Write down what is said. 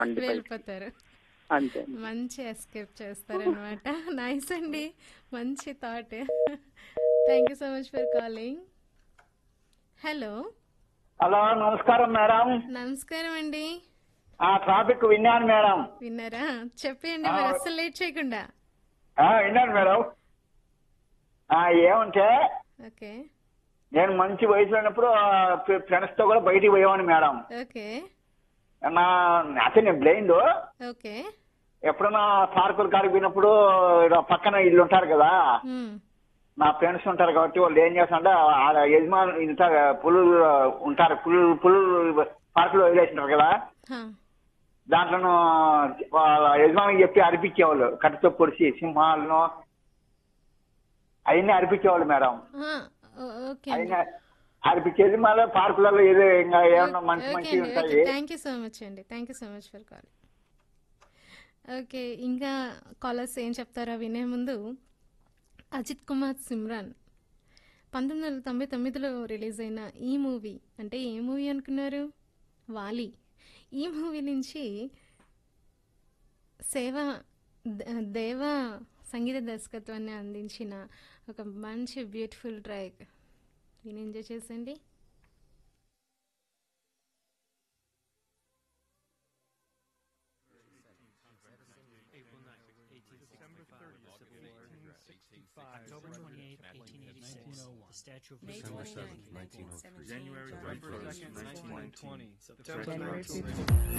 బండి పైకి వెళ్ళిపోతారు అంతే మంచి ఎస్కేప్ చేస్తారనమాట నైస్ అండి మంచి thought thank you so much for calling hello hello నమస్కారం మేడం నమస్కారం అండి ఆ ట్రాఫిక్ విన్నాను మేడం విన్నారా చెప్పండి మరి అస్సలు లేట్ చేయకుండా ఆ, విన్నాను మేడం ఆ, ఏమంటే ఓకే నేను మంచి వయసులో ఉన్నప్పుడు ఫ్రెండ్స్ తో కూడా బయటికి పోయేవాడిని మేడం ఓకే నా అసలు నేను బ్లైండ్ ఓకే ఎప్పుడన్నా పార్కుల కాడికి పోయినప్పుడు ఈడ పక్కన ఇల్లు ఉంటారు కదా మ్మ్. నా ఫ్రెండ్స్ ఉంటారు కాబట్టి వాళ్ళు ఏం చేస్తారంటే ఆ యజమాని ఇంత పులులు ఉంటారు పులులు పులులు పార్కులో వదిలేసింటారు కదా హా. దాంట్లోనూ వాళ్ళ యజమానికి చెప్పి అరిపించేవాళ్ళు కట్టెతో పొడిచి సింహాలను అవన్నీ అరిపించేవాళ్ళు మేడం ఆ, ఓ- ఓకే అవన్నీ అరిపించేది మళ్ళీ పార్కులలో ఏదో ఇంకా ఏమన్నా మంచి ఓకే మంచి అండి ఓకే ఉంటాయి థ్యాంక్ యూ సో మచ్ అండి thank you so much for call okay ఇంకా కాలర్స్ ఏం చెప్తారో వినే ముందు అజిత్ కుమార్ సిమ్రాన్ పంతొమ్మిది వందల తొంభై తొమ్మిదిలో రిలీజ్ అయిన ఈ మూవీ అంటే ఏ మూవీ అనుకున్నారు వాలి ఈ మూవీ నుంచి సేవ ద- దేవ సంగీత దర్శకత్వాన్ని అందించిన ఒక మంచి బ్యూటిఫుల్ ట్రాక్ విని ఎంజాయ్ చేసండి October 28, 1886. The Statue of May Liberty. 29, 1917. January John 1st, January 1920. January September January 19th. 15th.